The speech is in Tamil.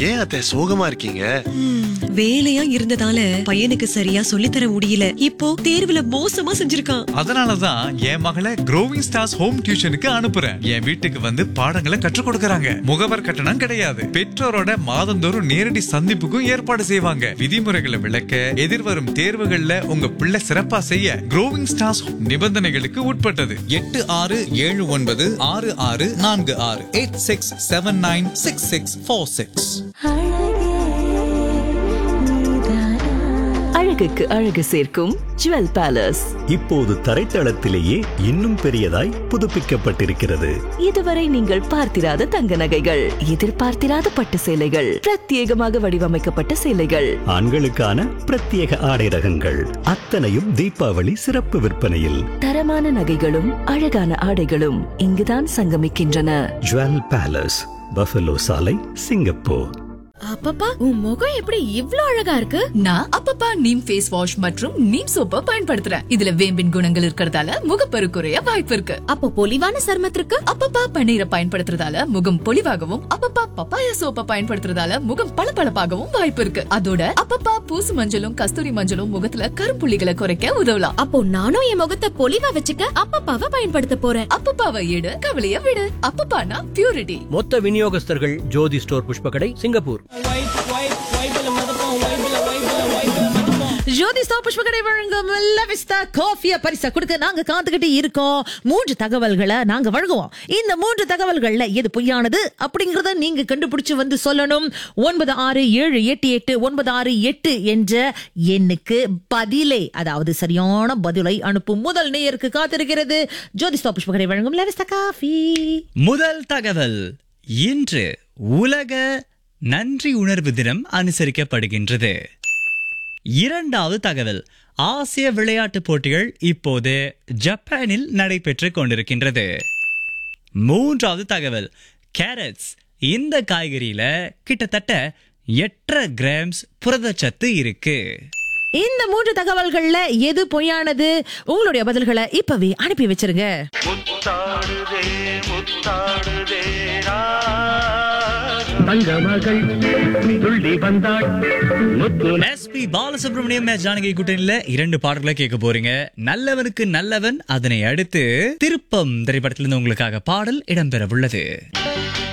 ஏன் அத்தை சோகமா இருக்கீங்க வேலையா இருந்ததால பையனுக்கு சரியா சொல்லித்தர முடியல இப்போ தேர்வுல மோசமா செஞ்சிருக்கான் அதனாலதான் என் மகளை க்ரோவிங் ஸ்டார்ஸ் ஹோம் டியூஷனுக்கு அனுப்புறேன் என் வீட்டுக்கு வந்து பாடங்களை கற்றுக் கொடுக்கறாங்க முகவர் கட்டணம் கிடையாது பெற்றோரோட மாதந்தோறும் நேரடி சந்திப்புக்கும் ஏற்பாடு செய்வாங்க விதிமுறைகளை விளக்க எதிர்வரும் தேர்வுகள்ல உங்க பிள்ளை சிறப்பா செய்ய க்ரோவிங் ஸ்டார்ஸ் நிபந்தனைகளுக்கு உட்பட்டது எட்டு ஆறு ஏழு ஒன்பது ஆறு ஆறு நான்கு ஆறு eight six seven nine six six four six அழகுக்கு அழகு சேர்க்கும் ஜுவல் பேலஸ் இப்போது தரைத்தளத்திலேயே இன்னும் பெரியதாய் புதுப்பிக்கப்பட்டிருக்கிறது இதுவரை நீங்கள் பார்த்திராத தங்க நகைகள் எதிர்பார்த்திராத பட்டு சேலைகள் பிரத்யேகமாக வடிவமைக்கப்பட்ட சேலைகள் ஆண்களுக்கான பிரத்யேக ஆடை ரகங்கள் அத்தனையும் தீபாவளி சிறப்பு விற்பனையில் தரமான நகைகளும் அழகான ஆடைகளும் இங்குதான் சங்கமிக்கின்றன ஜுவல் பேலஸ் பஃபலோ சாலை சிங்கப்பூர் அப்பப்பா உன் முகம் எப்படி இவ்ளோ அழகா இருக்கு நான் அப்பப்பா நீம் ஃபேஸ் வாஷ் மற்றும் நீம் சோப்பை பயன்படுத்துறேன் இதுல வேம்பின் குணங்கள் இருக்கறதால முகப்பரு குறைய வாய்ப்பு இருக்கு அப்போ பொலிவான சருமத்திற்கு அப்பப்பா பன்னீரை பயன்படுத்துறதால முகம் பொலிவாகவும் அப்பப்பா பப்பாயா சோப்பை பயன்படுத்துறதால முகம் பளபளப்பாகவும் வாய்ப்பு இருக்கு அதோட அப்பப்பா பூசு மஞ்சளும் கஸ்தூரி மஞ்சளும் முகத்துல கரும்புள்ளிகளை குறைக்க உதவலாம் அப்போ நானும் என் முகத்தை பொலிவா வச்சுக்க அப்பப்பாவை பயன்படுத்த போறேன் அப்பப்பாவை எடு கவலைய விடு அப்பப்பானா பியூரிட்டி மொத்த விநியோகஸ்தர்கள் ஜோதி ஸ்டோர் புஷ்பகடை சிங்கப்பூர் ஜோதி ஸ்டோ புஷ்பகடை வழங்கும் லவிஸ்தா காஃபிய பரிசா கொடுக்க நாங்க காத்துக்கிட்டு இருக்கோம் மூன்று தகவல்களை நாங்க வழங்குவோம் இந்த மூன்று தகவல்கள்ல எது பொய்யானது அப்படிங்கறத நீங்க கண்டுபிடிச்சு வந்து சொல்லணும் ஒன்பது ஆறு ஏழு எட்டு எட்டு ஒன்பது ஆறு எட்டு என்ற எண்ணுக்கு பதிலை அதாவது சரியான பதிலை அனுப்பும் முதல் நேயருக்கு காத்திருக்கிறது ஜோதி ஸ்டோ புஷ்பகடை வழங்கும் லவிஸ்தா காஃபி முதல் தகவல் இன்று உலக நன்றி உணர்வு தினம் அனுசரிக்கப்படுகின்றது இரண்டாவது தகவல் ஆசிய விளையாட்டுப் போட்டிகள் இப்போது ஜப்பானில் நடைபெற்றுக் கொண்டிருக்கின்றது மூன்றாவது தகவல் கேரட்ஸ் இந்த காய்கறியில கிட்டத்தட்ட எட்டரை கிராம்ஸ் புரதச்சத்து இருக்கு இந்த மூன்று தகவல்கள்ல எது பொய்யானது உங்களுடைய பதில்களை இப்பவே அனுப்பி வச்சிருங்க எஸ்பி பாலசுப்ரமணியம் மேட்ச் ஜானகி கூட்டணியில இரண்டு பாடல்களை கேட்க போறீங்க நல்லவனுக்கு நல்லவன் அதனை அடுத்து திருப்பம் திரைப்படத்திலிருந்து உங்களுக்காக பாடல் இடம்பெற உள்ளது